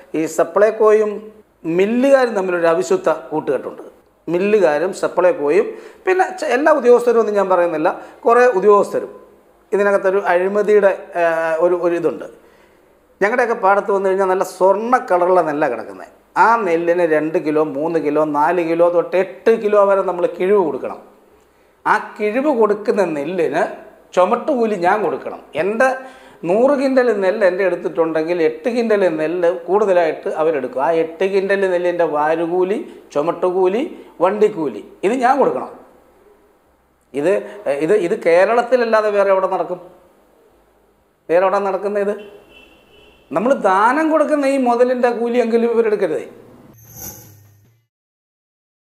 ഈ സപ്ലൈകോയും മില്ലുകാരും തമ്മിലൊരു അവിശുദ്ധ കൂട്ടുകെട്ടുണ്ട് മില്ലുകാരും സപ്ലൈകോയും പിന്നെ ച- എല്ലാ ഉദ്യോഗസ്ഥരും ഒന്നും ഞാൻ പറയുന്നില്ല കുറേ ഉദ്യോഗസ്ഥരും ഇതിനകത്തൊരു അഴിമതിയുടെ ആ, ഒരു ഒരു ഇതുണ്ട് ഞങ്ങളുടെയൊക്കെ പാടത്ത് വന്നു കഴിഞ്ഞാൽ നല്ല സ്വർണ്ണ കളറുള്ള നെല്ല കിടക്കുന്നത് ആ നെല്ലിന് രണ്ട് കിലോ മൂന്ന് കിലോ നാല് കിലോ തൊട്ട് എട്ട് കിലോ വരെ നമ്മൾ കിഴിവ് കൊടുക്കണം ആ കിഴിവ് കൊടുക്കുന്ന നെല്ലിന് ചുമട്ടുകൂലി ഞാൻ കൊടുക്കണം എൻ്റെ നൂറ് കിൻഡൽ നെല്ല് എൻ്റെ എടുത്തിട്ടുണ്ടെങ്കിൽ എട്ട് കിൻഡൽ നെല്ല് കൂടുതലായിട്ട് അവരെടുക്കും ആ എട്ട് കിൻഡൽ നെല്ലിൻ്റെ വാരുകൂലി ചുമട്ടുകൂലി വണ്ടിക്കൂലി ഇത് ഞാൻ കൊടുക്കണം ഇത് ഇത് ഇത് കേരളത്തിലല്ലാതെ വേറെ എവിടെ നടക്കും വേറെ എവിടെ നടക്കുന്ന ഇത് നമ്മൾ ദാനം കൊടുക്കുന്ന ഈ മുതലിൻ്റെ കൂലിയെങ്കിലും ഇവരെടുക്കരുതേ